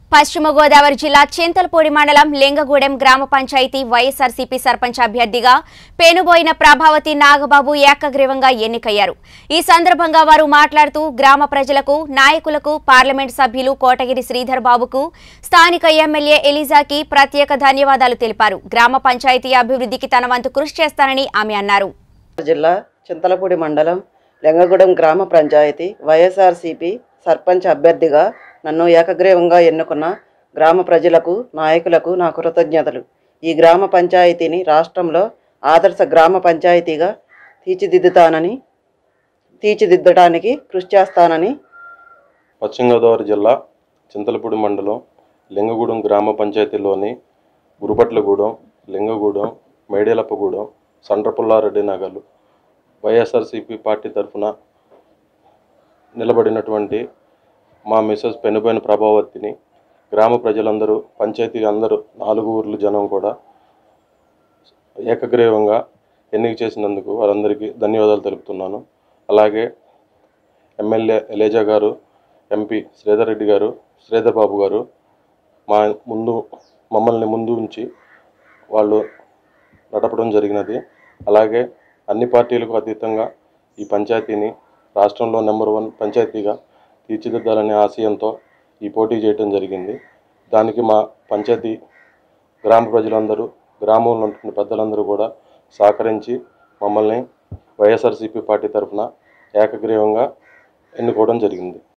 పశ్చిమ గోదావరి జిల్లా చింతలపూడి మండలం లింగగూడెం గ్రామ పంచాయతీ వైఎస్ఆర్సీపీ సర్పంచ్ అభ్యర్థిగా పేనుబోయిన ప్రభావతి నాగబాబు ఏకగ్రీవంగా ఎన్నికయ్యారు ఈ సందర్భంగా వారు మాట్లాడుతూ గ్రామ ప్రజలకు నాయకులకు పార్లమెంట్ సభ్యులు కోటగిరి శ్రీధర్ బాబుకు స్థానిక ఎమ్మెల్యే ఎలిజాకి ప్రత్యేక ధన్యవాదాలు తెలిపారు గ్రామ పంచాయతీ అభివృద్ధికి తన వంతు కృషి చేస్తానని ఆమె అన్నారు జిల్లా చింతలపూడి మండలం లెంగగూడెం గ్రామ పంచాయతీ వైఎస్ఆర్సీపీ సర్పంచ్ అభ్యర్థిగా నన్ను ఏకగ్రీవంగా ఎన్నుకున్న గ్రామ ప్రజలకు నాయకులకు నా కృతజ్ఞతలు ఈ గ్రామ పంచాయతీని రాష్ట్రంలో ఆదర్శ గ్రామ పంచాయతీగా తీర్చిదిద్దుతానని తీర్చిదిద్దడానికి కృషి చేస్తానని పశ్చిమ గోదావరి జిల్లా చింతలపూడి మండలం లింగగూడెం గ్రామ పంచాయతీలోని గురుపట్లగూడెం లింగగూడెం మేడేలప్పగూడెం సండ్రపుల్లారెడ్డి నగర్లు వైఎస్ఆర్సీపీ పార్టీ తరఫున నిలబడినటువంటి మా మిస్సెస్ పెనుబైన ప్రభావతిని గ్రామ ప్రజలందరూ పంచాయతీ అందరూ నాలుగు ఊర్ల జనం కూడా ఏకగ్రీవంగా ఎన్నిక చేసినందుకు వారందరికీ ధన్యవాదాలు తెలుపుతున్నాను అలాగే ఎమ్మెల్యే ఎలేజా గారు ఎంపీ శ్రీధర్ రెడ్డి గారు శ్రీధర్ బాబు గారు మా ముందు మమ్మల్ని ముందు ఉంచి వాళ్ళు నడపడం జరిగినది అలాగే అన్ని పార్టీలకు అతీతంగా ఈ పంచాయతీని రాష్ట్రంలో నెంబర్ వన్ పంచాయతీగా తీర్చిదిద్దాలనే ఆశయంతో ఈ పోటీ చేయడం జరిగింది దానికి మా పంచాయతీ గ్రామ ప్రజలందరూ గ్రామంలో ఉంటున్న పెద్దలందరూ కూడా సహకరించి మమ్మల్ని వైఎస్ఆర్సీపీ పార్టీ తరఫున ఏకగ్రీవంగా ఎన్నుకోవడం జరిగింది